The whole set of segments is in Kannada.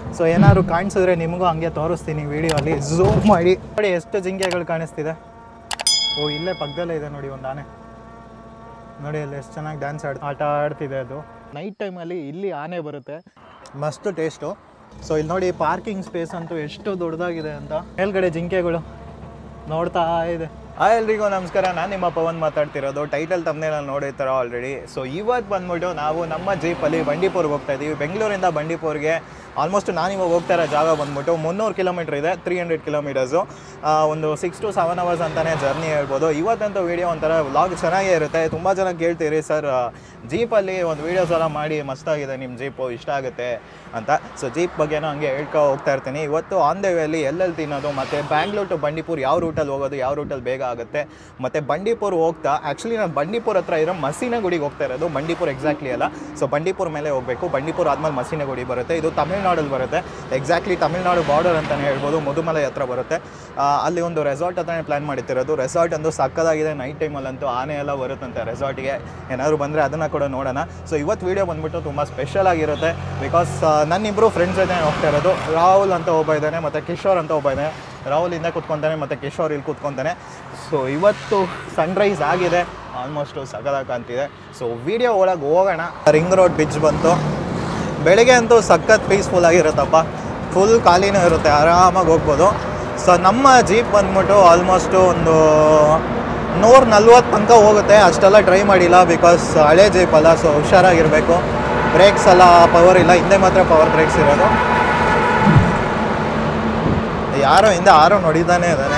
ಸೊ ಏನಾದ್ರು ಕಾಣಿಸಿದ್ರೆ ನಿಮಗೂ ಹಂಗೆ ತೋರಿಸ್ತೀನಿ ವಿಡಿಯೋಲಿ ಝೂಮ್ ಮಾಡಿ ನೋಡಿ ಎಷ್ಟು ಜಿಂಕೆಗಳು ಕಾಣಿಸ್ತಿದೆ ಓ ಇಲ್ಲೇ ಪಕ್ಕದಲ್ಲೇ ಇದೆ ನೋಡಿ ಒಂದು ಆನೆ ನೋಡಿ ಅಲ್ಲಿ ಎಷ್ಟು ಚೆನ್ನಾಗಿ ಡ್ಯಾನ್ಸ್ ಆಡ್ ಆಟ ಆಡ್ತಿದೆ ಅದು ನೈಟ್ ಟೈಮಲ್ಲಿ ಇಲ್ಲಿ ಆನೆ ಬರುತ್ತೆ ಮಸ್ತ್ ಟೇಸ್ಟು ಸೊ ಇಲ್ಲಿ ನೋಡಿ ಪಾರ್ಕಿಂಗ್ ಸ್ಪೇಸ್ ಅಂತೂ ಎಷ್ಟು ದೊಡ್ಡದಾಗಿದೆ ಅಂತ ಮೇಲ್ಗಡೆ ಜಿಂಕೆಗಳು ನೋಡ್ತಾ ಇದೆ ಹಾಯ್ ಎಲ್ರಿಗೂ ನಮಸ್ಕಾರ ನಾನು ನಿಮ್ಮ ಪವನ್ ಮಾತಾಡ್ತಿರೋದು ಟೈಟಲ್ ತಮ್ಮನೇನಲ್ಲಿ ನೋಡಿರ್ತಾರ ಆಲ್ರೆಡಿ ಸೊ ಇವತ್ತು ಬಂದ್ಬಿಟ್ಟು ನಾವು ನಮ್ಮ ಜೀಪಲ್ಲಿ ಬಂಡೀಪುರ್ಗೆ ಹೋಗ್ತಾ ಇದ್ದೀವಿ ಬೆಂಗಳೂರಿಂದ ಬಂಡೀಪುರ್ಗೆ ಆಲ್ಮೋಸ್ಟ್ ನಾನು ಇವಾಗ ಹೋಗ್ತಾ ಇರೋ ಜಾಗ ಬಂದ್ಬಿಟ್ಟು ಮುನ್ನೂರು ಕಿಲೋಮೀಟ್ರ್ ಇದೆ ತ್ರೀ ಹಂಡ್ರೆಡ್ ಕಿಲೋಮೀಟರ್ಸು ಒಂದು ಸಿಕ್ಸ್ ಟು ಸೆವೆನ್ ಅವರ್ಸ್ ಅಂತಲೇ ಜರ್ನಿ ಹೇಳ್ಬೋದು ಇವತ್ತಂತೂ ವೀಡಿಯೋ ಒಂಥರ ವ್ಲಾಗ್ ಚೆನ್ನಾಗೇ ಇರುತ್ತೆ ತುಂಬ ಜನ ಕೇಳ್ತೀರಿ ಸರ್ ಜೀಪಲ್ಲಿ ಒಂದು ವೀಡಿಯೋಸ್ ಎಲ್ಲ ಮಾಡಿ ಮಸ್ತಾಗಿದೆ ನಿಮ್ಮ ಜೀಪು ಇಷ್ಟ ಆಗುತ್ತೆ ಅಂತ ಸೊ ಜೀಪ್ ಬಗ್ಗೆನೂ ಹಂಗೆ ಹೇಳ್ಕೊ ಹೋಗ್ತಾ ಇರ್ತೀನಿ ಇವತ್ತು ಆನ್ ದ ವೇಲಿ ಎಲ್ಲೆಲ್ಲಿ ತಿನ್ನೋದು ಮತ್ತು ಬ್ಯಾಂಗ್ಳೂರ್ ಟು ಬಂಡೀಪುರ್ ಯಾವ ರೂಟಲ್ಲಿ ಹೋಗೋದು ಯಾವ ರೂಟಲ್ಲಿ ಬೇಗ ಆಗುತ್ತೆ ಮತ್ತು ಬಂಡೀಪುರ್ ಹೋಗ್ತಾ ಆ್ಯಕ್ಚುಲಿ ನಾನು ಬಂಡೀಪುರ್ ಹತ್ರ ಇರೋ ಮಸೀನ ಗುಡಿಗೆ ಹೋಗ್ತಾ ಇರೋದು ಬಂಡೀಪುರ್ ಎಕ್ಸಾಕ್ಟ್ಲಿ ಅಲ್ಲ ಸೊ ಬಂಡೀಪುರ್ ಮೇಲೆ ಹೋಗಬೇಕು ಬಂಡೀಪುರ್ ಆದ್ಮೇಲೆ ಮಸೀನ ಗುಡಿ ಬರುತ್ತೆ ಇದು ತಮಿಳ್ನಾಡಲ್ಲಿ ಬರುತ್ತೆ ಎಕ್ಸಾಕ್ಟ್ಲಿ ತಮಿಳ್ನಾಡು ಬಾರ್ಡರ್ ಅಂತಲೇ ಹೇಳ್ಬೋದು ಮುದುಮಲೈ ಹತ್ರ ಬರುತ್ತೆ ಆ, ಅಲ್ಲಿ ಒಂದು ರೆಸಾರ್ಟ್ ಹತ್ರನೇ ಪ್ಲ್ಯಾನ್ ಮಾಡಿತ್ತಿರೋದು ರೆಸಾರ್ಟ್ ಒಂದು ಸಕ್ಕದಾಗಿದೆ ನೈಟ್ ಟೈಮಲ್ಲಂತೂ ಆನೆ ಎಲ್ಲ ಬರುತ್ತಂತೆ ರೆಸಾರ್ಟ್ಗೆ ಏನಾದ್ರು ಬಂದರೆ ಅದನ್ನು ಕೂಡ ನೋಡೋಣ ಸೊ ಇವತ್ತು ವೀಡಿಯೋ ಬಂದ್ಬಿಟ್ಟು ತುಂಬ ಸ್ಪೆಷಲ್ ಆಗಿರುತ್ತೆ ಬಿಕಾಸ್ ನನ್ನಿಬ್ಬರು ಫ್ರೆಂಡ್ಸ್ ಜೊತೆ ಹೋಗ್ತಾ ಇರೋದು ರಾಹುಲ್ ಅಂತ ಒಬ್ಬ ಇದ್ದಾನೆ ಮತ್ತು ಕಿಶೋರ್ ಅಂತ ಒಬ್ಬ ಇದ್ದಾನೆ ರಾಹುಲ್ ಹಿಂದೆ ಕೂತ್ಕೊತಾನೆ ಮತ್ತು ಕಿಶೋರ್ ಇಲ್ಲಿ ಕೂತ್ಕೊತಾನೆ ಸೊ ಇವತ್ತು ಸನ್ರೈಸ್ ಆಗಿದೆ ಆಲ್ಮೋಸ್ಟು ಸಗದಾಗ ಕಾಣ್ತಿದೆ ಸೊ ವಿಡಿಯೋ ಒಳಗೆ ಹೋಗೋಣ ರಿಂಗ್ ರೋಡ್ ಬಿಚ್ ಬಂತು ಬೆಳಿಗ್ಗೆ ಅಂತೂ ಸಖತ್ ಪೀಸ್ಫುಲ್ ಆಗಿರುತ್ತಪ್ಪ ಫುಲ್ ಖಾಲಿನೂ ಇರುತ್ತೆ ಆರಾಮಾಗಿ ಹೋಗ್ಬೋದು ಸೊ ನಮ್ಮ ಜೀಪ್ ಬಂದ್ಬಿಟ್ಟು ಆಲ್ಮೋಸ್ಟು ಒಂದು ನೂರ ನಲ್ವತ್ತು ತನಕ ಹೋಗುತ್ತೆ ಅಷ್ಟೆಲ್ಲ ಟ್ರೈ ಮಾಡಿಲ್ಲ ಬಿಕಾಸ್ ಹಳೆ ಜೀಪ್ ಅಲ್ಲ ಸೊ ಹುಷಾರಾಗಿರಬೇಕು ಬ್ರೇಕ್ಸ್ ಎಲ್ಲ ಪವರ್ ಇಲ್ಲ ಹಿಂದೆ ಮಾತ್ರ ಪವರ್ ಬ್ರೇಕ್ಸ್ ಇರೋದು ಯಾರೋ ಹಿಂದೆ ಆರೋ ನೋಡಿದ್ದಾನೆ ಇದ್ದಾನೆ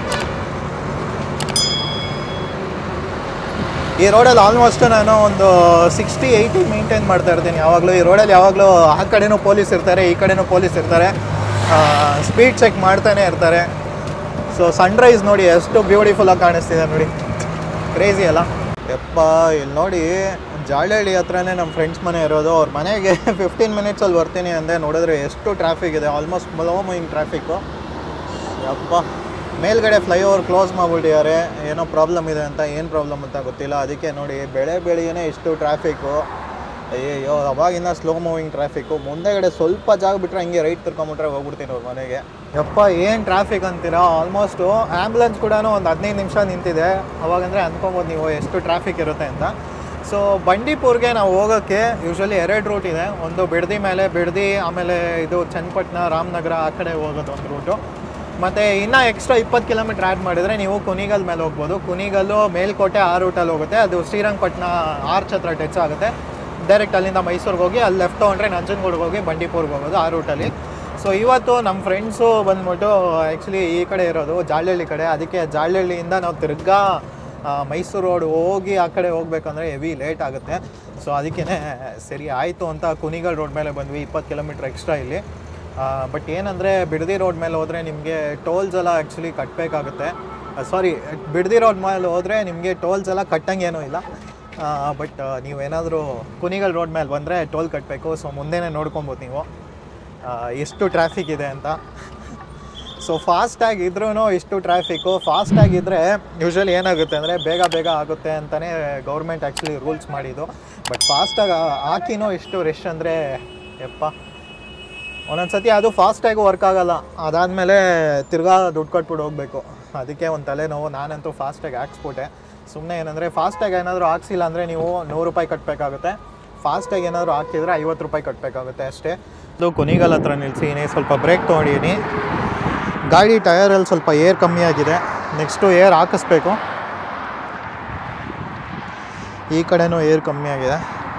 ಈ ರೋಡಲ್ಲಿ ಆಲ್ಮೋಸ್ಟ್ ನಾನು ಒಂದು ಸಿಕ್ಸ್ಟಿ ಏಯ್ಟಿ ಮೇಂಟೈನ್ ಮಾಡ್ತಾ ಇರ್ತೀನಿ ಯಾವಾಗಲೂ ಈ ರೋಡಲ್ಲಿ ಯಾವಾಗಲೂ ಆ ಕಡೆನೂ ಪೊಲೀಸ್ ಇರ್ತಾರೆ ಈ ಕಡೆನೂ ಪೊಲೀಸ್ ಇರ್ತಾರೆ ಸ್ಪೀಡ್ ಚೆಕ್ ಮಾಡ್ತಾನೆ ಇರ್ತಾರೆ ಸೊ ಸನ್ರೈಸ್ ನೋಡಿ ಎಷ್ಟು ಬ್ಯೂಟಿಫುಲ್ಲಾಗಿ ಕಾಣಿಸ್ತಿದೆ ನೋಡಿ ಕ್ರೇಜಿ ಅಲ್ಲ ಯಪ್ಪ ಇಲ್ಲಿ ನೋಡಿ ಜಾಳಹಳ್ಳಿ ಹತ್ರನೇ ನಮ್ಮ ಫ್ರೆಂಡ್ಸ್ ಮನೆ ಇರೋದು ಅವ್ರ ಮನೆಗೆ ಫಿಫ್ಟೀನ್ ಮಿನಿಟ್ಸಲ್ಲಿ ಬರ್ತೀನಿ ಅಂದೆ ನೋಡಿದ್ರೆ ಎಷ್ಟು ಟ್ರಾಫಿಕ್ ಇದೆ ಆಲ್ಮೋಸ್ಟ್ ಬ್ಲೋ ಮೂವಿಂಗ್ ಟ್ರಾಫಿಕ್ಕು ಯಪ್ಪ ಮೇಲ್ಗಡೆ ಫ್ಲೈಓವರ್ ಕ್ಲೋಸ್ ಮಾಡಿಬಿಟ್ಟಿದ್ದಾರೆ ಏನೋ ಪ್ರಾಬ್ಲಮ್ ಇದೆ ಅಂತ ಏನು ಪ್ರಾಬ್ಲಮ್ ಅಂತ ಗೊತ್ತಿಲ್ಲ ಅದಕ್ಕೆ ನೋಡಿ ಬೆಳೆ ಬೆಳಿಗ್ಗೆ ಇಷ್ಟು ಟ್ರಾಫಿಕ್ಕು ಅಯ್ಯಯ್ಯೋ ಅವಾಗಿಂದ ಸ್ಲೋ ಮೂವಿಂಗ್ ಟ್ರಾಫಿಕ್ಕು ಮುಂದೆಗಡೆ ಸ್ವಲ್ಪ ಜಾಗ ಬಿಟ್ಟರೆ ಹಂಗೆ ರೈಟ್ ತಿರ್ಕೊಂಬಿಟ್ರೆ ಹೋಗ್ಬಿಡ್ತೀನಿ ಅವ್ರ ಮನೆಗೆ ಯಪ್ಪ ಏನು ಟ್ರಾಫಿಕ್ ಅಂತೀರಾ ಆಲ್ಮೋಸ್ಟು ಆ್ಯಂಬುಲೆನ್ಸ್ ಕೂಡ ಒಂದು ಹದಿನೈದು ನಿಮಿಷ ನಿಂತಿದೆ ಅವಾಗಂದರೆ ಅಂದ್ಕೊಬೋದು ನೀವು ಎಷ್ಟು ಟ್ರಾಫಿಕ್ ಇರುತ್ತೆ ಅಂತ ಸೊ ಬಂಡೀಪುರ್ಗೆ ನಾವು ಹೋಗೋಕ್ಕೆ ಯೂಶ್ವಲಿ ಎರಡು ರೂಟ್ ಇದೆ ಒಂದು ಬಿಡದಿ ಮೇಲೆ ಬಿಡದಿ ಆಮೇಲೆ ಇದು ಚನ್ನಪಟ್ಟಣ ರಾಮನಗರ ಆ ಕಡೆ ಹೋಗೋದು ಒಂದು ರೂಟು ಮತ್ತು ಇನ್ನೂ ಎಕ್ಸ್ಟ್ರಾ ಇಪ್ಪತ್ತು ಕಿಲೋಮೀಟ್ರ್ ಆ್ಯಡ್ ಮಾಡಿದರೆ ನೀವು ಕುಣಿಗಲ್ ಮೇಲೆ ಹೋಗ್ಬೋದು ಕುಣಿಗಲ್ಲು ಮೇಲ್ಕೋಟೆ ಆ ರೂಟಲ್ಲಿ ಹೋಗುತ್ತೆ ಅದು ಶ್ರೀರಂಗಪಟ್ಟಣ ಆರ್ಚ್ ಹತ್ರ ಟಚ್ ಆಗುತ್ತೆ ಡೈರೆಕ್ಟ್ ಅಲ್ಲಿಂದ ಮೈಸೂರಿಗೆ ಹೋಗಿ ಅಲ್ಲಿ ಲೆಫ್ಟ್ ತೊಗೊಂಡ್ರೆ ನಂಜನಗೂಡಿಗೆ ಹೋಗಿ ಬಂಡೀಪುರ್ಗೆ ಹೋಗೋದು ಆ ರೂಟಲ್ಲಿ ಸೊ ಇವತ್ತು ನಮ್ಮ ಫ್ರೆಂಡ್ಸು ಬಂದ್ಬಿಟ್ಟು ಆ್ಯಕ್ಚುಲಿ ಈ ಕಡೆ ಇರೋದು ಜಾಳಹಳ್ಳಿ ಕಡೆ ಅದಕ್ಕೆ ಜಾಳಹಳ್ಳಿಯಿಂದ ನಾವು ತಿರ್ಗಾ ಆ, ಮೈಸೂರು ರೋಡ್ ಹೋಗಿ ಆ ಕಡೆ ಹೋಗ್ಬೇಕಂದ್ರೆ ಹೆವಿ ಲೇಟ್ ಆಗುತ್ತೆ ಸೊ ಅದಕ್ಕೇ ಸರಿ ಆಯಿತು ಅಂತ ಕುಣಿಗಲ್ ರೋಡ್ ಮೇಲೆ ಬಂದ್ವಿ ಇಪ್ಪತ್ತು ಕಿಲೋಮೀಟ್ರ್ ಎಕ್ಸ್ಟ್ರಾ ಇಲ್ಲಿ ಬಟ್ ಏನಂದರೆ ಬಿಡದಿ ರೋಡ್ ಮೇಲೆ ಹೋದರೆ ನಿಮಗೆ ಟೋಲ್ಸ್ ಎಲ್ಲ ಆ್ಯಕ್ಚುಲಿ ಕಟ್ಟಬೇಕಾಗುತ್ತೆ ಸಾರಿ ಬಿಡದಿ ರೋಡ್ ಮೇಲೆ ಹೋದರೆ ನಿಮಗೆ ಟೋಲ್ಸ್ ಎಲ್ಲ ಕಟ್ಟಂಗೇನೂ ಇಲ್ಲ ಬಟ್ ನೀವೇನಾದರೂ ಕುಣಿಗಲ್ ರೋಡ್ ಮೇಲೆ ಬಂದರೆ ಟೋಲ್ ಕಟ್ಟಬೇಕು ಸೊ ಮುಂದೆನೇ ನೋಡ್ಕೊಬೋದು ನೀವು ಆ, ಎಷ್ಟು ಟ್ರಾಫಿಕ್ ಇದೆ ಅಂತ ಸೊ ಫಾಸ್ಟಾಗಿ ಇದ್ರೂ ಇಷ್ಟು ಟ್ರಾಫಿಕ್ಕು ಫಾಸ್ಟಾಗಿದ್ದರೆ ಯೂಶ್ವಲಿ ಏನಾಗುತ್ತೆ ಅಂದರೆ ಬೇಗ ಬೇಗ ಆಗುತ್ತೆ ಅಂತಲೇ ಗೌರ್ಮೆಂಟ್ ಆ್ಯಕ್ಚುಲಿ ರೂಲ್ಸ್ ಮಾಡಿದ್ದು ಬಟ್ ಫಾಸ್ಟಾಗಿ ಹಾಕಿನೂ ಇಷ್ಟು ರಶ್ ಅಂದರೆ ಯಪ್ಪ ಒಂದೊಂದು ಸತಿ ಅದು ಫಾಸ್ಟಾಗಿ ವರ್ಕ್ ಆಗಲ್ಲ ಅದಾದಮೇಲೆ ತಿರ್ಗಾ ದುಡ್ಡು ಕೊಟ್ಬಿಟ್ಟು ಹೋಗಬೇಕು ಅದಕ್ಕೆ ಒಂದು ತಲೆನೋವು ನಾನಂತೂ ಫಾಸ್ಟಾಗಿ ಹಾಕ್ಸ್ಬಿಟ್ಟೆ ಸುಮ್ಮನೆ ಏನಂದರೆ ಫಾಸ್ಟಾಗಿ ಏನಾದರೂ ಹಾಕ್ಸಿಲ್ಲ ಅಂದರೆ ನೀವು ನೂರು ರೂಪಾಯಿ ಕಟ್ಟಬೇಕಾಗುತ್ತೆ ಫಾಸ್ಟಾಗಿ ಏನಾದರೂ ಹಾಕಿದ್ರೆ ಐವತ್ತು ರೂಪಾಯಿ ಕಟ್ಟಬೇಕಾಗುತ್ತೆ ಅಷ್ಟೇ ಇದು ಕುಣಿಗಲ್ ಹತ್ರ ನಿಲ್ಸಿನಿ ಸ್ವಲ್ಪ ಬ್ರೇಕ್ ತೊಗೊಂಡಿನಿ ಗಾಡಿ ಟಯರಲ್ಲಿ ಸ್ವಲ್ಪ ಏರ್ ಕಮ್ಮಿ ಆಗಿದೆ ನೆಕ್ಸ್ಟು ಏರ್ ಹಾಕಿಸ್ಬೇಕು ಈ ಕಡೆನೂ ಏರ್ ಕಮ್ಮಿ ಆಗಿದೆ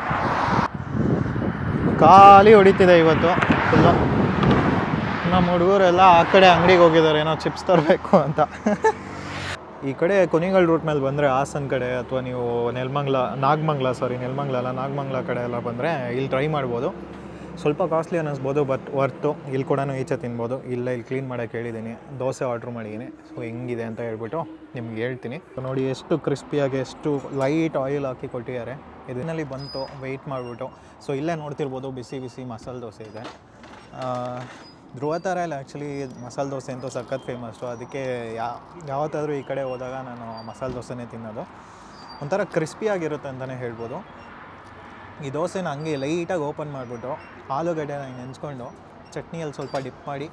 ಖಾಲಿ ಹೊಡಿತಿದೆ ಇವತ್ತು ಫುಲ್ಲು ನಮ್ಮ ಹುಡುಗರೆಲ್ಲ ಆ ಕಡೆ ಅಂಗಡಿಗೆ ಹೋಗಿದ್ದಾರೆ ಏನೋ ಚಿಪ್ಸ್ ತರಬೇಕು ಅಂತ ಈ ಕಡೆ ಕುಣಿಗಲ್ ರೂಟ್ ಮೇಲೆ ಬಂದರೆ ಹಾಸನ್ ಕಡೆ ಅಥವಾ ನೀವು ನೆಲಮಂಗ್ಲ ನಾಗಮಂಗ್ಲ ಸಾರಿ ನೆಲಮಂಗ್ಲ ಅಲ್ಲ ನಾಗಮಂಗ್ಲ ಕಡೆ ಎಲ್ಲ ಬಂದರೆ ಇಲ್ಲಿ ಟ್ರೈ ಮಾಡ್ಬೋದು ಸ್ವಲ್ಪ ಕಾಸ್ಟ್ಲಿ ಅನ್ನಿಸ್ಬೋದು ಬಟ್ ವರ್ತು ಇಲ್ಲಿ ಕೂಡ ಈಚೆ ತಿನ್ಬೋದು ಇಲ್ಲೇ ಇಲ್ಲಿ ಕ್ಲೀನ್ ಮಾಡೋಕ್ಕೆ ಹೇಳಿದ್ದೀನಿ ದೋಸೆ ಆರ್ಡ್ರ್ ಮಾಡಿದ್ದೀನಿ ಸೊ ಹೆಂಗಿದೆ ಅಂತ ಹೇಳ್ಬಿಟ್ಟು ನಿಮ್ಗೆ ಹೇಳ್ತೀನಿ ನೋಡಿ ಎಷ್ಟು ಕ್ರಿಸ್ಪಿಯಾಗಿ ಎಷ್ಟು ಲೈಟ್ ಆಯಿಲ್ ಹಾಕಿ ಕೊಟ್ಟಿದ್ದಾರೆ ಇದರಲ್ಲಿ ಬಂತು ವೆಯ್ಟ್ ಮಾಡಿಬಿಟ್ಟು ಸೊ ಇಲ್ಲೇ ನೋಡ್ತಿರ್ಬೋದು ಬಿಸಿ ಬಿಸಿ ಮಸಾಲೆ ದೋಸೆ ಇದೆ ಆ, ಧ್ರುವ ಥರಲ್ಲಿ ಆ್ಯಕ್ಚುಲಿ ಮಸಾಲೆ ದೋಸೆ ಅಂತೂ ಸಖತ್ ಫೇಮಸ್ಸು ಅದಕ್ಕೆ ಯಾ ಯಾವತ್ತಾದರೂ ಈ ಕಡೆ ಹೋದಾಗ ನಾನು ಮಸಾಲೆ ದೋಸೆನೇ ತಿನ್ನೋದು ಒಂಥರ ಕ್ರಿಸ್ಪಿಯಾಗಿರುತ್ತೆ ಅಂತಲೇ ಹೇಳ್ಬೋದು ಈ ದೋಸೆನ ಹಂಗೆ ಲೈಟಾಗಿ ಓಪನ್ ಮಾಡಿಬಿಟ್ಟು ಆಲೂಗಡ್ಡೆನ ಹಿಂಗೆ ನೆಂಚ್ಕೊಂಡು ಚಟ್ನಿಯಲ್ಲಿ ಸ್ವಲ್ಪ ಡಿಪ್ ಮಾಡಿ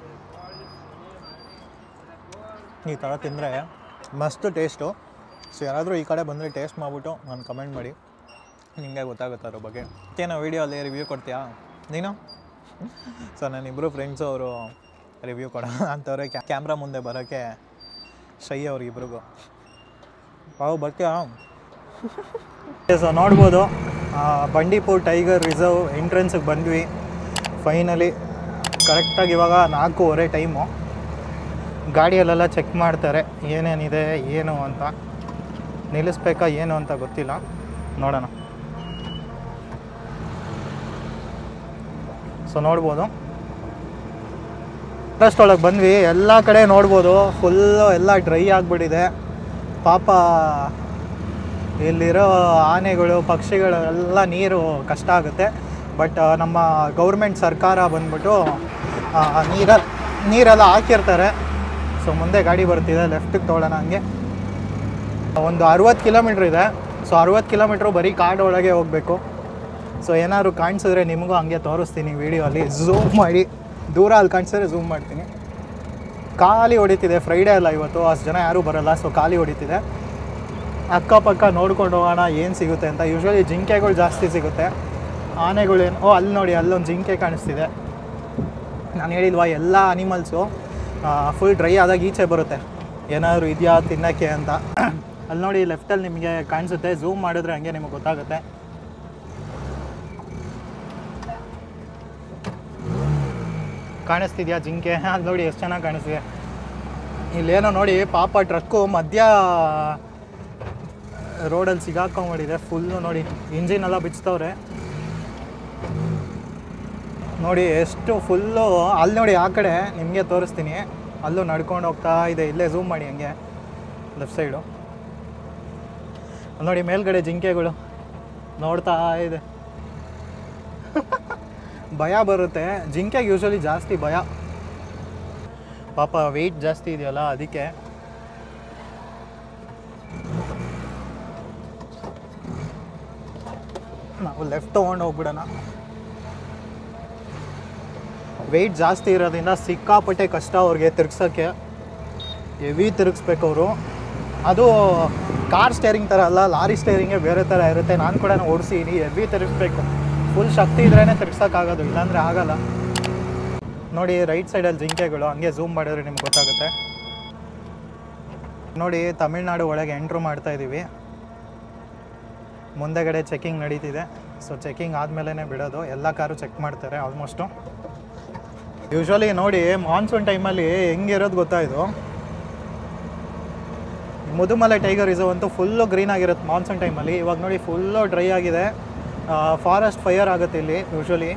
ಈ ಥರ ತಿಂದರೆ ಮಸ್ತ್ ಟೇಸ್ಟು ಸೊ ಯಾರಾದರೂ ಈ ಕಡೆ ಬಂದರೆ ಟೇಸ್ಟ್ ಮಾಡಿಬಿಟ್ಟು ನಾನು ಕಮೆಂಟ್ ಮಾಡಿ ನಿಮಗೆ ಗೊತ್ತಾಗುತ್ತೆ ಅದ್ರ ಬಗ್ಗೆ ಏನೋ ವೀಡಿಯೋಲ್ಲಿ ರಿವ್ಯೂ ಕೊಡ್ತೀಯಾ ನೀನು ಸೊ ನಾನಿಬ್ಬರು ಫ್ರೆಂಡ್ಸು ಅವರು ರಿವ್ಯೂ ಕೊಡ ಅಂತವ್ರೆ ಕ್ಯಾಮ್ರಾ ಮುಂದೆ ಬರೋಕ್ಕೆ ಶೈ ಅವ್ರಿಗಿಬ್ರಿಗೂ ಬಾವು ಬರ್ತೀಯಾ ಸೊ ನೋಡ್ಬೋದು ಆ, ಬಂಡೀಪುರ್ ಟೈಗರ್ ರಿಸರ್ವ್ ಎಂಟ್ರೆನ್ಸಿಗೆ ಬಂದ್ವಿ ಫೈನಲಿ ಕರೆಕ್ಟಾಗಿ ಇವಾಗ ನಾಲ್ಕೂವರೆ ಟೈಮು ಗಾಡಿಯಲ್ಲೆಲ್ಲ ಚೆಕ್ ಮಾಡ್ತಾರೆ ಏನೇನಿದೆ ಏನು ಅಂತ ನಿಲ್ಲಿಸ್ಬೇಕಾ ಏನು ಅಂತ ಗೊತ್ತಿಲ್ಲ ನೋಡೋಣ ಸೊ ನೋಡ್ಬೋದು ಫಾರೆಸ್ಟ್ ಒಳಗೆ ಬಂದ್ವಿ ಎಲ್ಲ ಕಡೆ ನೋಡ್ಬೋದು ಫುಲ್ಲು ಎಲ್ಲ ಡ್ರೈ ಆಗಿಬಿಟ್ಟಿದೆ ಪಾಪ ಇಲ್ಲಿರೋ ಆನೆಗಳು ಪಕ್ಷಿಗಳು ಎಲ್ಲ ನೀರು ಕಷ್ಟ ಆಗುತ್ತೆ ಬಟ್ ನಮ್ಮ ಗೌರ್ಮೆಂಟ್ ಸರ್ಕಾರ ಬಂದ್ಬಿಟ್ಟು ನೀರ ನೀರೆಲ್ಲ ಹಾಕಿರ್ತಾರೆ ಸೊ ಮುಂದೆ ಗಾಡಿ ಬರ್ತಿದೆ ಲೆಫ್ಟಿಗೆ ತೊಗೊಳ್ಳೋಣ ಹಂಗೆ ಒಂದು ಅರುವತ್ತು ಕಿಲೋಮೀಟ್ರ್ ಇದೆ ಸೊ ಅರುವತ್ತು ಕಿಲೋಮೀಟ್ರು ಬರೀ ಕಾಡು ಒಳಗೆ ಹೋಗಬೇಕು ಸೊ ಏನಾದ್ರು ಕಾಣಿಸಿದ್ರೆ ನಿಮಗೂ ಹಂಗೆ ತೋರಿಸ್ತೀನಿ ವೀಡಿಯೋಲ್ಲಿ ಝೂಮ್ ಮಾಡಿ ದೂರ ಅಲ್ಲಿ ಕಾಣಿಸಿದ್ರೆ ಝೂಮ್ ಮಾಡ್ತೀನಿ ಖಾಲಿ ಹೊಡಿತಿದೆ ಫ್ರೈಡೇ ಅಲ್ಲ ಇವತ್ತು ಅಷ್ಟು ಜನ ಯಾರೂ ಬರಲ್ಲ ಸೊ ಖಾಲಿ ಹೊಡಿತಿದೆ ಅಕ್ಕಪಕ್ಕ ನೋಡ್ಕೊಂಡು ಹೋಗೋಣ ಏನು ಸಿಗುತ್ತೆ ಅಂತ ಯೂಶ್ವಲಿ ಜಿಂಕೆಗಳು ಜಾಸ್ತಿ ಸಿಗುತ್ತೆ ಆನೆಗಳೇನು ಓ ಅಲ್ಲಿ ನೋಡಿ ಅಲ್ಲೊಂದು ಜಿಂಕೆ ಕಾಣಿಸ್ತಿದೆ ನಾನು ಹೇಳಿಲ್ವಾ ಎಲ್ಲ ಅನಿಮಲ್ಸು ಫುಲ್ ಡ್ರೈ ಆದಾಗ ಈಚೆ ಬರುತ್ತೆ ಏನಾದರೂ ಇದೆಯಾ ತಿನ್ನೋಕ್ಕೆ ಅಂತ ಅಲ್ಲಿ ನೋಡಿ ಲೆಫ್ಟಲ್ಲಿ ನಿಮಗೆ ಕಾಣಿಸುತ್ತೆ ಝೂಮ್ ಮಾಡಿದ್ರೆ ಹಂಗೆ ನಿಮಗೆ ಗೊತ್ತಾಗುತ್ತೆ ಕಾಣಿಸ್ತಿದ್ಯಾ ಜಿಂಕೆ ಅಲ್ಲಿ ನೋಡಿ ಎಷ್ಟು ಚೆನ್ನಾಗಿ ಕಾಣಿಸ್ತಿದೆ ಇಲ್ಲೇನೋ ನೋಡಿ ಪಾಪ ಟ್ರಕ್ಕು ಮಧ್ಯ ರೋಡಲ್ಲಿ ಸಿಗಾಕೊಂಬಿಟ್ಟಿದೆ ಫುಲ್ಲು ನೋಡಿ ಇಂಜಿನ್ ಎಲ್ಲ ಬಿಚ್ತವ್ರೆ ನೋಡಿ ಎಷ್ಟು ಫುಲ್ಲು ಅಲ್ಲಿ ನೋಡಿ ಆ ಕಡೆ ನಿಮಗೆ ತೋರಿಸ್ತೀನಿ ಅಲ್ಲೂ ನಡ್ಕೊಂಡು ಹೋಗ್ತಾ ಇದೆ ಇಲ್ಲೇ ಝೂಮ್ ಮಾಡಿ ಹಂಗೆ ಲೆಫ್ಟ್ ಸೈಡು ನೋಡಿ ಮೇಲ್ಗಡೆ ಜಿಂಕೆಗಳು ನೋಡ್ತಾ ಇದೆ ಭಯ ಬರುತ್ತೆ ಜಿಂಕೆಗೆ ಯೂಶ್ವಲಿ ಜಾಸ್ತಿ ಭಯ ಪಾಪ ವೆಯ್ಟ್ ಜಾಸ್ತಿ ಇದೆಯಲ್ಲ ಅದಕ್ಕೆ ನಾವು ಲೆಫ್ಟ್ ತೊಗೊಂಡು ಹೋಗ್ಬಿಡೋಣ ವೆಯ್ಟ್ ಜಾಸ್ತಿ ಇರೋದ್ರಿಂದ ಸಿಕ್ಕಾಪಟ್ಟೆ ಕಷ್ಟ ಅವ್ರಿಗೆ ತಿರ್ಗ್ಸೋಕ್ಕೆ ಹೆವಿ ತಿರುಗಿಸ್ಬೇಕು ಅವರು ಅದು ಕಾರ್ ಸ್ಟೇರಿಂಗ್ ಥರ ಅಲ್ಲ ಲಾರಿ ಸ್ಟೇರಿಂಗೇ ಬೇರೆ ಥರ ಇರುತ್ತೆ ನಾನು ಕೂಡ ಓಡಿಸಿದ್ದೀನಿ ಹೆವಿ ತಿರುಗಿಸ್ಬೇಕು ಫುಲ್ ಶಕ್ತಿ ಇದ್ರೇ ತಿರ್ಗ್ಸೋಕ್ಕಾಗೋದು ಇಲ್ಲಾಂದರೆ ಆಗಲ್ಲ ನೋಡಿ ರೈಟ್ ಸೈಡಲ್ಲಿ ಜಿಂಕೆಗಳು ಹಂಗೆ ಝೂಮ್ ಮಾಡಿದ್ರೆ ನಿಮ್ಗೆ ಗೊತ್ತಾಗುತ್ತೆ ನೋಡಿ ತಮಿಳ್ನಾಡು ಒಳಗೆ ಎಂಟ್ರು ಮಾಡ್ತಾ ಇದ್ದೀವಿ ಮುಂದೆಗಡೆ ಚೆಕಿಂಗ್ ನಡೀತಿದೆ ಸೊ ಚೆಕಿಂಗ್ ಆದಮೇಲೆ ಬಿಡೋದು ಎಲ್ಲ ಕಾರು ಚೆಕ್ ಮಾಡ್ತಾರೆ ಆಲ್ಮೋಸ್ಟು ಯೂಶ್ವಲಿ ನೋಡಿ ಮಾನ್ಸೂನ್ ಟೈಮಲ್ಲಿ ಹೆಂಗಿರೋದು ಗೊತ್ತಾ ಇದು ಮುದುಮಲೆ ಟೈಗರ್ ರಿಸರ್ವ್ ಅಂತೂ ಫುಲ್ಲು ಗ್ರೀನ್ ಆಗಿರುತ್ತೆ ಮಾನ್ಸೂನ್ ಟೈಮಲ್ಲಿ ಇವಾಗ ನೋಡಿ ಫುಲ್ಲು ಡ್ರೈ ಆಗಿದೆ ಫಾರೆಸ್ಟ್ ಫೈರ್ ಆಗುತ್ತೆ ಇಲ್ಲಿ ಯೂಶ್ವಲಿ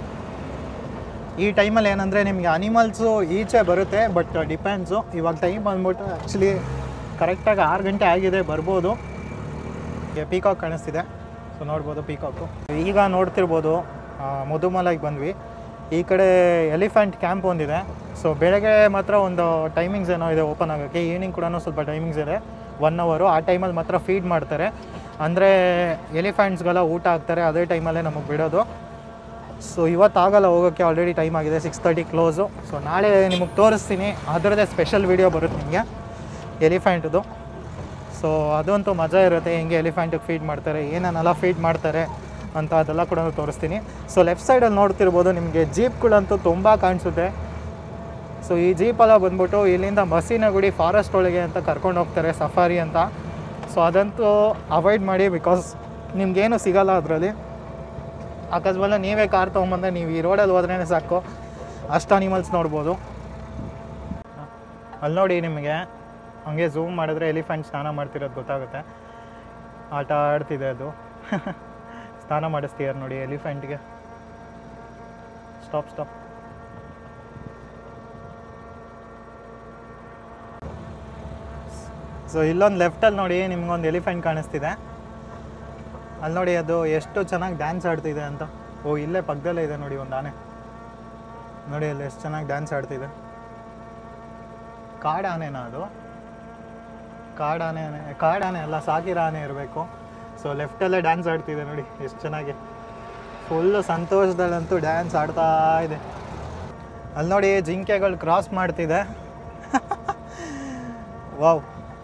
ಈ ಟೈಮಲ್ಲಿ ಏನಂದರೆ ನಿಮಗೆ ಅನಿಮಲ್ಸು ಈಚೆ ಬರುತ್ತೆ ಬಟ್ ಡಿಪೆಂಡ್ಸು ಇವಾಗ ಟೈಮ್ ಬಂದ್ಬಿಟ್ಟು ಆ್ಯಕ್ಚುಲಿ ಕರೆಕ್ಟಾಗಿ ಆರು ಗಂಟೆ ಆಗಿದೆ ಬರ್ಬೋದು ಪೀಕಾಕ್ ಕಾಣಿಸ್ತಿದೆ ಸೊ ನೋಡ್ಬೋದು ಪೀಕಾಕು ಈಗ ನೋಡ್ತಿರ್ಬೋದು ಆ, ಮುದುಮಲೆಗೆ ಬಂದ್ವಿ ಈ ಕಡೆ ಎಲಿಫೆಂಟ್ ಕ್ಯಾಂಪ್ ಒಂದಿದೆ ಸೊ ಬೆಳಗ್ಗೆ ಮಾತ್ರ ಒಂದು ಟೈಮಿಂಗ್ಸ್ ಏನೋ ಇದೆ ಓಪನ್ ಆಗೋಕ್ಕೆ ಈವ್ನಿಂಗ್ ಕೂಡ ಸ್ವಲ್ಪ ಟೈಮಿಂಗ್ಸ್ ಇದೆ ಒನ್ ಅವರು ಆ ಟೈಮಲ್ಲಿ ಮಾತ್ರ ಫೀಡ್ ಮಾಡ್ತಾರೆ ಅಂದರೆ ಎಲಿಫೆಂಟ್ಸ್ಗೆಲ್ಲ ಊಟ ಹಾಕ್ತಾರೆ ಅದೇ ಟೈಮಲ್ಲೇ ನಮಗೆ ಬಿಡೋದು ಸೊ ಇವತ್ತಾಗಲ್ಲ ಹೋಗೋಕ್ಕೆ ಆಲ್ರೆಡಿ ಟೈಮ್ ಆಗಿದೆ ಸಿಕ್ಸ್ ತರ್ಟಿ ಕ್ಲೋಸು ಸೊ ನಾಳೆ ನಿಮಗೆ ತೋರಿಸ್ತೀನಿ ಅದರದ್ದೇ ಸ್ಪೆಷಲ್ ವೀಡಿಯೋ ಬರುತ್ತೆ ನಿಮಗೆ ಎಲಿಫೆಂಟ್ದು ಸೊ ಅದಂತೂ ಮಜಾ ಇರುತ್ತೆ ಹೆಂಗೆ ಎಲಿಫೆಂಟಿಗೆ ಫೀಡ್ ಮಾಡ್ತಾರೆ ಏನೇನೆಲ್ಲ ಫೀಡ್ ಮಾಡ್ತಾರೆ ಅಂತ ಅದೆಲ್ಲ ಕೂಡ ತೋರಿಸ್ತೀನಿ ಸೊ ಲೆಫ್ಟ್ ಸೈಡಲ್ಲಿ ನೋಡ್ತಿರ್ಬೋದು ನಿಮಗೆ ಜೀಪ್ಗಳಂತೂ ತುಂಬ ಕಾಣಿಸುತ್ತೆ ಸೊ ಈ ಜೀಪೆಲ್ಲ ಬಂದ್ಬಿಟ್ಟು ಇಲ್ಲಿಂದ ಮಸೀನಗುಡಿ ಫಾರೆಸ್ಟ್ ಒಳಗೆ ಅಂತ ಕರ್ಕೊಂಡು ಹೋಗ್ತಾರೆ ಸಫಾರಿ ಅಂತ ಸೊ ಅದಂತೂ ಅವಾಯ್ಡ್ ಮಾಡಿ ಬಿಕಾಸ್ ನಿಮ್ಗೇನು ಸಿಗಲ್ಲ ಅದರಲ್ಲಿ ಅಕಸ್ಮಾತ್ ನೀವೇ ಕಾರ್ ತೊಗೊಂಬಂದ್ರೆ ನೀವು ಈ ರೋಡಲ್ಲಿ ಹೋದ್ರೇ ಸಾಕು ಅಷ್ಟು ಅನಿಮಲ್ಸ್ ನೋಡ್ಬೋದು ಅಲ್ಲಿ ನೋಡಿ ನಿಮಗೆ ಹಂಗೆ ಝೂಮ್ ಮಾಡಿದ್ರೆ ಎಲಿಫೆಂಟ್ ಸ್ನಾನ ಮಾಡ್ತಿರೋದು ಗೊತ್ತಾಗುತ್ತೆ ಆಟ ಆಡ್ತಿದೆ ಅದು ಸ್ನಾನ ಮಾಡಿಸ್ತೀಯಾರ ನೋಡಿ ಎಲಿಫೆಂಟ್ಗೆ ಸ್ಟಾಪ್ ಸ್ಟಾಪ್ ಸೊ ಇಲ್ಲೊಂದು ಲೆಫ್ಟಲ್ಲಿ ನೋಡಿ ನಿಮ್ಗೊಂದು ಎಲಿಫೆಂಟ್ ಕಾಣಿಸ್ತಿದೆ ಅಲ್ಲಿ ನೋಡಿ ಅದು ಎಷ್ಟು ಚೆನ್ನಾಗಿ ಡ್ಯಾನ್ಸ್ ಆಡ್ತಿದೆ ಅಂತ ಓ ಇಲ್ಲೇ ಪಕ್ಕದಲ್ಲೇ ಇದೆ ನೋಡಿ ಒಂದು ಆನೆ ನೋಡಿ ಅಲ್ಲಿ ಎಷ್ಟು ಚೆನ್ನಾಗಿ ಡ್ಯಾನ್ಸ್ ಆಡ್ತಿದೆ ಕಾಡು ಆನೆನಾ ಅದು ಕಾಡು ಆನೆ ಕಾಡು ಆನೆ ಅಲ್ಲ ಸಾಕಿರೋ ಆನೆ ಇರಬೇಕು ಸೊ ಲೆಫ್ಟಲ್ಲೇ ಡ್ಯಾನ್ಸ್ ಆಡ್ತಿದೆ ನೋಡಿ ಎಷ್ಟು ಚೆನ್ನಾಗಿ ಫುಲ್ಲು ಸಂತೋಷದಲ್ಲಂತೂ ಡ್ಯಾನ್ಸ್ ಆಡ್ತಾ ಇದೆ ಅಲ್ಲಿ ನೋಡಿ ಜಿಂಕೆಗಳು ಕ್ರಾಸ್ ಮಾಡ್ತಿದೆ ವಾವ್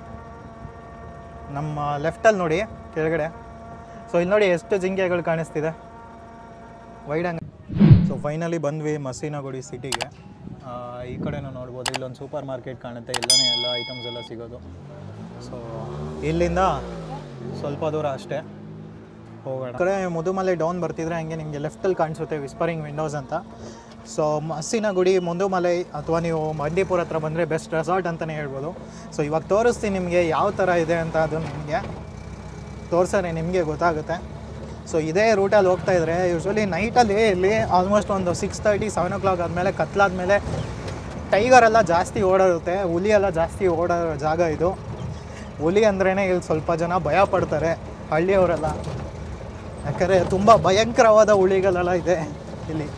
ನಮ್ಮ ಲೆಫ್ಟಲ್ಲಿ ನೋಡಿ ಕೆಳಗಡೆ ಸೊ ಇಲ್ಲಿ ನೋಡಿ ಎಷ್ಟು ಜಿಂಕೆಗಳು ಕಾಣಿಸ್ತಿದೆ ವೈಡಂಗ್ ಸೊ ಫೈನಲಿ ಬಂದ್ವಿ ಮಸೀನಗುಡಿ ಸಿಟಿಗೆ ಈ ಕಡೆನೂ ನೋಡ್ಬೋದು ಇಲ್ಲೊಂದು ಸೂಪರ್ ಮಾರ್ಕೆಟ್ ಕಾಣುತ್ತೆ ಇಲ್ಲನೇ ಎಲ್ಲ ಐಟಮ್ಸ್ ಎಲ್ಲ ಸಿಗೋದು ಸೊ ಇಲ್ಲಿಂದ ಸ್ವಲ್ಪ ದೂರ ಅಷ್ಟೇ ಹೋಗೋಣ ಈ ಕಡೆ ಮುದುಮಲೆ ಡೌನ್ ಬರ್ತಿದ್ರೆ ಹಂಗೆ ನಿಮಗೆ ಲೆಫ್ಟಲ್ಲಿ ಕಾಣಿಸುತ್ತೆ ವಿಸ್ಪರಿಂಗ್ ವಿಂಡೋಸ್ ಅಂತ ಸೊ ಮಸ್ಸಿನಗುಡಿ ಮುದುಮಲೈ ಅಥವಾ ನೀವು ಬಂಡೀಪುರ ಹತ್ರ ಬಂದರೆ ಬೆಸ್ಟ್ ರೆಸಾರ್ಟ್ ಅಂತಲೇ ಹೇಳ್ಬೋದು ಸೊ ಇವಾಗ ತೋರಿಸ್ತೀನಿ ನಿಮಗೆ ಯಾವ ಥರ ಇದೆ ಅಂತ ಅದು ನಿಮಗೆ ತೋರಿಸಿದ್ರೆ ನಿಮಗೆ ಗೊತ್ತಾಗುತ್ತೆ ಸೊ ಇದೇ ರೂಟಲ್ಲಿ ಹೋಗ್ತಾ ಇದ್ರೆ ಯೂಶ್ವಲಿ ನೈಟಲ್ಲಿ ಇಲ್ಲಿ ಆಲ್ಮೋಸ್ಟ್ ಒಂದು six thirty seven o'clock ಆದಮೇಲೆ ಕತ್ಲಾದ್ಮೇಲೆ ಟೈಗರ್ ಎಲ್ಲ ಜಾಸ್ತಿ ಓಡಾಡುತ್ತೆ ಹುಲಿ ಎಲ್ಲ ಜಾಸ್ತಿ ಓಡಾಡೋ ಜಾಗ ಇದು ಹುಲಿ ಅಂದ್ರೇ ಇಲ್ಲಿ ಸ್ವಲ್ಪ ಜನ ಭಯ ಪಡ್ತಾರೆ ಹಳ್ಳಿಯವರೆಲ್ಲ ಯಾಕಂದರೆ ತುಂಬ ಭಯಂಕರವಾದ ಹುಲಿಗಳೆಲ್ಲ ಇದೆ ಇಲ್ಲಿ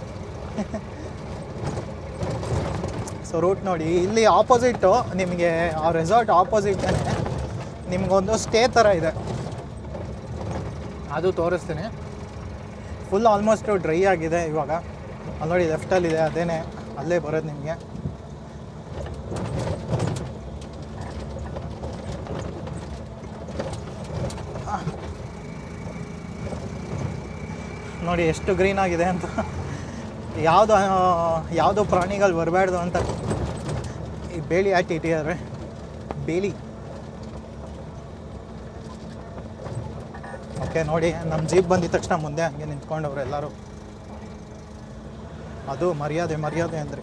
ಸೊ ರೂಟ್ ನೋಡಿ ಇಲ್ಲಿ ಆಪೋಸಿಟ್ಟು ನಿಮಗೆ ಆ ರೆಸಾರ್ಟ್ ಆಪೋಸಿಟ್ನೇ ನಿಮಗೊಂದು ಸ್ಟೇ ಥರ ಇದೆ ಅದು ತೋರಿಸ್ತೀನಿ ಫುಲ್ ಆಲ್ಮೋಸ್ಟ್ ಡ್ರೈ ಆಗಿದೆ ಇವಾಗ ಅಲ್ಲಿ ನೋಡಿ ಲೆಫ್ಟಲ್ಲಿದೆ ಅದೇನೆ ಅಲ್ಲೇ ಬರೋದು ನಿಮಗೆ ನೋಡಿ ಎಷ್ಟು ಗ್ರೀನ್ ಆಗಿದೆ ಅಂತ ಯಾವುದು ಯಾವುದೋ ಪ್ರಾಣಿಗಳು ಬರಬಾರ್ದು ಅಂತ ಈ ಬೇಲಿ ಹಾಕಿ ಇಟ್ಟಿದ್ದಾರೆ ಬೇಲಿ ಓಕೆ ನೋಡಿ ನಮ್ಮ ಜೀಪ್ ಬಂದಿದ ತಕ್ಷಣ ಮುಂದೆ ಹಂಗೆ ನಿಂತ್ಕೊಂಡವ್ರು ಎಲ್ಲರೂ ಅದು ಮರ್ಯಾದೆ ಮರ್ಯಾದೆ ಅಂದರೆ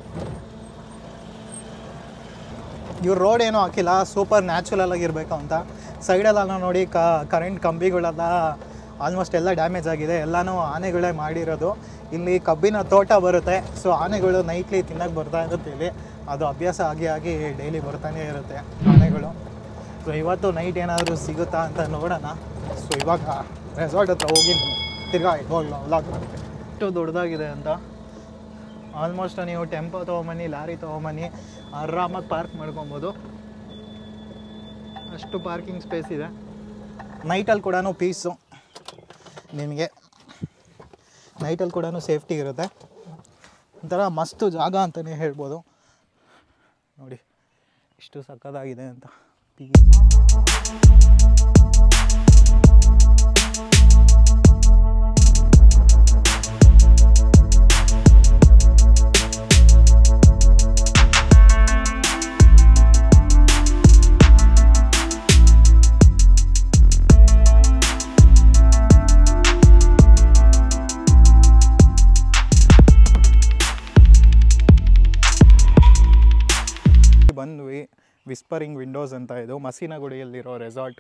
ಇವ್ರು ರೋಡ್ ಏನೂ ಹಾಕಿಲ್ಲ ಸೂಪರ್ ನ್ಯಾಚುರಲ್ ಆಗಿರಬೇಕು ಅಂತ ಸೈಡಲ್ಲೆಲ್ಲ ನೋಡಿ ಕ ಕರೆಂಟ್ ಕಂಬಿಗಳೆಲ್ಲ ಆಲ್ಮೋಸ್ಟ್ ಎಲ್ಲ ಡ್ಯಾಮೇಜ್ ಆಗಿದೆ ಎಲ್ಲನೂ ಆನೆಗಳೇ ಮಾಡಿರೋದು ಇಲ್ಲಿ ಕಬ್ಬಿನ ತೋಟ ಬರುತ್ತೆ ಸೊ ಆನೆಗಳು ನೈಟ್ಲಿ ತಿನ್ನಕ್ಕೆ ಬರ್ತಾ ಇರುತ್ತೆ ಇಲ್ಲಿ ಅದು ಅಭ್ಯಾಸ ಆಗಿ ಆಗಿ ಡೈಲಿ ಬರ್ತಾನೆ ಇರುತ್ತೆ ಆನೆಗಳು ಸೊ ಇವತ್ತು ನೈಟ್ ಏನಾದರೂ ಸಿಗುತ್ತಾ ಅಂತ ನೋಡೋಣ ಸೊ ಇವಾಗ ರೆಸಾರ್ಟ್ ಹತ್ರ ಹೋಗಿ ತಿರ್ಗಾ ಇವಾಗ ಲಾಕ್ ಮಾಡ್ತೀನಿ ಎಷ್ಟು ದೊಡ್ಡದಾಗಿದೆ ಅಂತ ಆಲ್ಮೋಸ್ಟ್ ನೀವು ಟೆಂಪೋ ತೊಗೊಂಬನ್ನಿ ಲಾರಿ ತೊಗೊಂಬನ್ನಿ ಆರಾಮಾಗಿ ಪಾರ್ಕ್ ಮಾಡ್ಕೊಬೋದು ಅಷ್ಟು ಪಾರ್ಕಿಂಗ್ ಸ್ಪೇಸ್ ಇದೆ ನೈಟಲ್ಲಿ ಕೂಡ ಪೀಸು ನಿಮಗೆ ನೈಟಲ್ಲಿ ಕೂಡ ಸೇಫ್ಟಿ ಇರುತ್ತೆ ಒಂಥರ ಮಸ್ತು ಜಾಗ ಅಂತಲೇ ಹೇಳ್ಬೋದು ನೋಡಿ ಇಷ್ಟು ಸಕ್ಕದಾಗಿದೆ ಅಂತ ಪೀ ಬಂದ್ವಿ ವಿಸ್ಪರಿಂಗ್ ವಿಂಡೋಸ್ ಅಂತ ಇದು ಮಸೀನಗುಡಿಯಲ್ಲಿರೋ ರೆಸಾರ್ಟು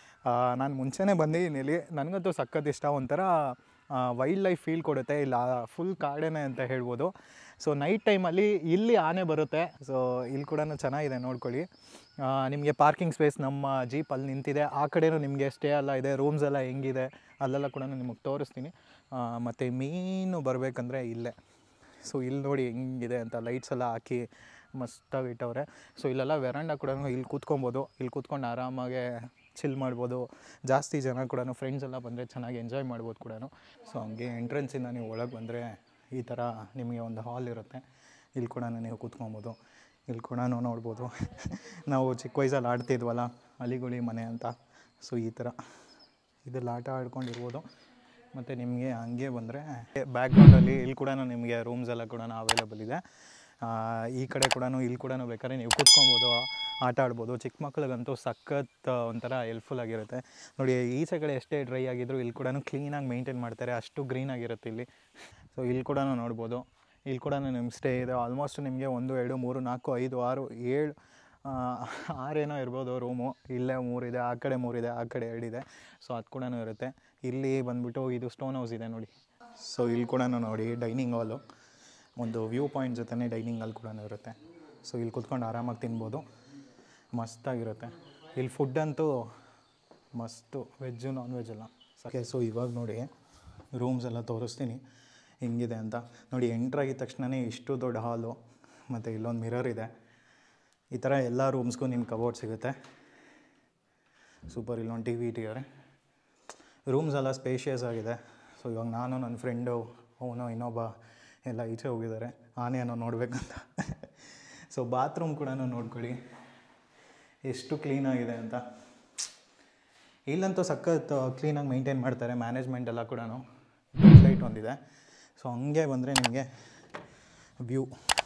ನಾನು ಮುಂಚೆನೇ ಬಂದಿದ್ದೀನಿ ಇಲ್ಲಿ ನನಗಂತೂ ಸಖತ್ ಇಷ್ಟ ಒಂಥರ ವೈಲ್ಡ್ ಲೈಫ್ ಫೀಲ್ ಕೊಡುತ್ತೆ ಇಲ್ಲ ಫುಲ್ ಕಾಡೇನೆ ಅಂತ ಹೇಳ್ಬೋದು ಸೊ ನೈಟ್ ಟೈಮಲ್ಲಿ ಇಲ್ಲಿ ಆನೆ ಬರುತ್ತೆ ಸೊ ಇಲ್ಲಿ ಕೂಡ ಚೆನ್ನಾಗಿದೆ ನೋಡ್ಕೊಳ್ಳಿ ನಿಮಗೆ ಪಾರ್ಕಿಂಗ್ ಸ್ಪೇಸ್ ನಮ್ಮ ಜೀಪ್ ಅಲ್ಲಿ ನಿಂತಿದೆ ಆ ಕಡೆನೂ ನಿಮಗೆ ಸ್ಟೇ ಎಲ್ಲ ಇದೆ ರೂಮ್ಸ್ ಎಲ್ಲ ಹೆಂಗಿದೆ ಅಲ್ಲೆಲ್ಲ ಕೂಡ ನಿಮಗೆ ತೋರಿಸ್ತೀನಿ ಮತ್ತು ಮೀನು ಬರಬೇಕಂದ್ರೆ ಇಲ್ಲೇ ಸೊ ಇಲ್ಲಿ ನೋಡಿ ಹೆಂಗಿದೆ ಅಂತ ಲೈಟ್ಸ್ ಎಲ್ಲ ಹಾಕಿ ಮಸ್ತಾಗಿ ಇಟ್ಟವ್ರೆ ಸೊ ಇಲ್ಲೆಲ್ಲ ವೆರಂಡ ಕೂಡ ಇಲ್ಲಿ ಕೂತ್ಕೊಬೋದು ಇಲ್ಲಿ ಕೂತ್ಕೊಂಡು ಆರಾಮಾಗೆ ಚಿಲ್ ಮಾಡ್ಬೋದು ಜಾಸ್ತಿ ಜನ ಕೂಡ ಫ್ರೆಂಡ್ಸ್ ಎಲ್ಲ ಬಂದರೆ ಚೆನ್ನಾಗಿ ಎಂಜಾಯ್ ಮಾಡ್ಬೋದು ಕೂಡ ಸೊ ಹಂಗೆ ಎಂಟ್ರೆನ್ಸಿಂದ ನೀವು ಒಳಗೆ ಬಂದರೆ ಈ ಥರ ನಿಮಗೆ ಒಂದು ಹಾಲ್ ಇರುತ್ತೆ ಇಲ್ಲಿ ಕೂಡ ನೀವು ಕೂತ್ಕೊಬೋದು ಇಲ್ಲಿ ಕೂಡ ನೋಡ್ಬೋದು ನಾವು ಚಿಕ್ಕ ವಯಸ್ಸಲ್ಲಿ ಆಡ್ತಿದ್ವಲ್ಲ ಅಲಿಗುಳಿ ಮನೆ ಅಂತ ಸೊ ಈ ಥರ ಇದೆಲ್ಲ ಆಟ ಆಡ್ಕೊಂಡಿರ್ಬೋದು ಮತ್ತು ನಿಮಗೆ ಹಂಗೆ ಬಂದರೆ ಬ್ಯಾಕ್ಗ್ರೌಂಡಲ್ಲಿ ಇಲ್ಲಿ ಕೂಡ ನಿಮಗೆ ರೂಮ್ಸ್ ಎಲ್ಲ ಕೂಡ ಅವೈಲೇಬಲ್ ಇದೆ ಆ, ಈ ಕಡೆ ಕೂಡ ಇಲ್ಲಿ ಕೂಡ ಬೇಕಾದ್ರೆ ನೀವು ಕೂತ್ಕೊಬೋದು ಆಟ ಆಡ್ಬೋದು ಚಿಕ್ಕ ಮಕ್ಳಿಗಂತೂ ಸಖತ್ ಒಂಥರ ಹೆಲ್ಪ್ಫುಲ್ ಆಗಿರುತ್ತೆ ನೋಡಿ ಈಚೆ ಕಡೆ ಎಷ್ಟೇ ಡ್ರೈ ಆಗಿದ್ರು ಇಲ್ಲಿ ಕೂಡ ಕ್ಲೀನಾಗಿ ಮೇಂಟೈನ್ ಮಾಡ್ತಾರೆ ಅಷ್ಟು ಗ್ರೀನ್ ಆಗಿರುತ್ತೆ ಇಲ್ಲಿ ಸೊ ಇಲ್ಲಿ ಕೂಡ ನೋಡ್ಬೋದು ಇಲ್ಲಿ ಕೂಡ ನಿಮ್ಗೆ ಸ್ಟೇ ಇದೆ ಆಲ್ಮೋಸ್ಟ್ ನಿಮಗೆ ಒಂದು ಎರಡು ಮೂರು ನಾಲ್ಕು ಐದು ಆರು ಏಳು ಆ, ಆರೇನೋ ಇರ್ಬೋದು ರೂಮು ಇಲ್ಲೇ ಮೂರಿದೆ ಆ ಕಡೆ ಮೂರಿದೆ ಆ ಕಡೆ ಎರಡಿದೆ ಸೊ ಅದು ಕೂಡ ಇರುತ್ತೆ ಇಲ್ಲಿ ಬಂದ್ಬಿಟ್ಟು ಇದು ಸ್ಟೋನ್ ಹೌಸ್ ಇದೆ ನೋಡಿ ಸೊ ಇಲ್ಲಿ ಕೂಡ ನೋಡಿ ಡೈನಿಂಗ್ ಹಾಲು ಒಂದು ವ್ಯೂ ಪಾಯಿಂಟ್ ಜೊತೆನೇ ಡೈನಿಂಗ್ ಹಾಲ್ ಕೂಡ ಇರುತ್ತೆ ಸೊ ಇಲ್ಲಿ ಕುತ್ಕೊಂಡು ಆರಾಮಾಗಿ ತಿನ್ಬೋದು ಮಸ್ತಾಗಿರುತ್ತೆ ಇಲ್ಲಿ ಫುಡ್ ಅಂತೂ ಮಸ್ತು ವೆಜ್ಜು ನಾನ್ ವೆಜ್ ಎಲ್ಲ ಓಕೆ ಸೊ ಇವಾಗ ನೋಡಿ ರೂಮ್ಸ್ ಎಲ್ಲ ತೋರಿಸ್ತೀನಿ ಹಿಂಗಿದೆ ಅಂತ ನೋಡಿ ಎಂಟ್ರಾಗಿದ ತಕ್ಷಣವೇ ಇಷ್ಟು ದೊಡ್ಡ ಹಾಲು ಮತ್ತು ಇಲ್ಲೊಂದು ಮಿರರ್ ಇದೆ ಈ ಥರ ಎಲ್ಲ ರೂಮ್ಸ್ಗೂ ನಿಮ್ಮ ಕಬೋರ್ಡ್ ಸಿಗುತ್ತೆ ಸೂಪರ್ ಇಲ್ಲೊಂದು ಟಿ ವಿ ಇಟ್ಟಿದ್ದಾರೆ ರೂಮ್ಸ್ ಎಲ್ಲ ಸ್ಪೇಷಿಯಸ್ ಆಗಿದೆ ಸೊ ಇವಾಗ ನಾನು ನನ್ನ ಫ್ರೆಂಡು ಅವನು ಇನ್ನೊಬ್ಬ ಎಲ್ಲ ಈಚೆ ಹೋಗಿದ್ದಾರೆ ಆನೆಯನ್ನು ನೋಡಬೇಕಂತ ಸೊ ಬಾತ್ರೂಮ್ ಕೂಡ ನೋಡ್ಕೊಳ್ಳಿ ಎಷ್ಟು ಕ್ಲೀನಾಗಿದೆ ಅಂತ ಇಲ್ಲಂತೂ ಸಖತ್ ಕ್ಲೀನಾಗಿ ಮೇಂಟೈನ್ ಮಾಡ್ತಾರೆ ಮ್ಯಾನೇಜ್ಮೆಂಟ್ ಎಲ್ಲ ಕೂಡ ಲೈಟ್ ಒಂದಿದೆ ಸೊ ಹಂಗೆ ಬಂದರೆ ನಿಮಗೆ ವ್ಯೂ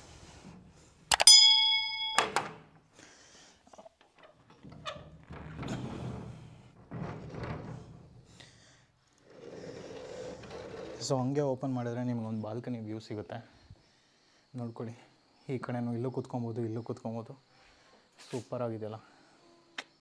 ಸೊ ಹಂಗೆ ಓಪನ್ ಮಾಡಿದ್ರೆ ನಿಮ್ಗೊಂದು ಬಾಲ್ಕನಿ ವ್ಯೂ ಸಿಗುತ್ತೆ ನೋಡ್ಕೊಳ್ಳಿ ಈ ಕಡೆನೂ ಇಲ್ಲೂ ಕೂತ್ಕೊಬೋದು ಇಲ್ಲೂ ಕೂತ್ಕೊಬೋದು ಸೂಪರಾಗಿದೆಯಲ್ಲ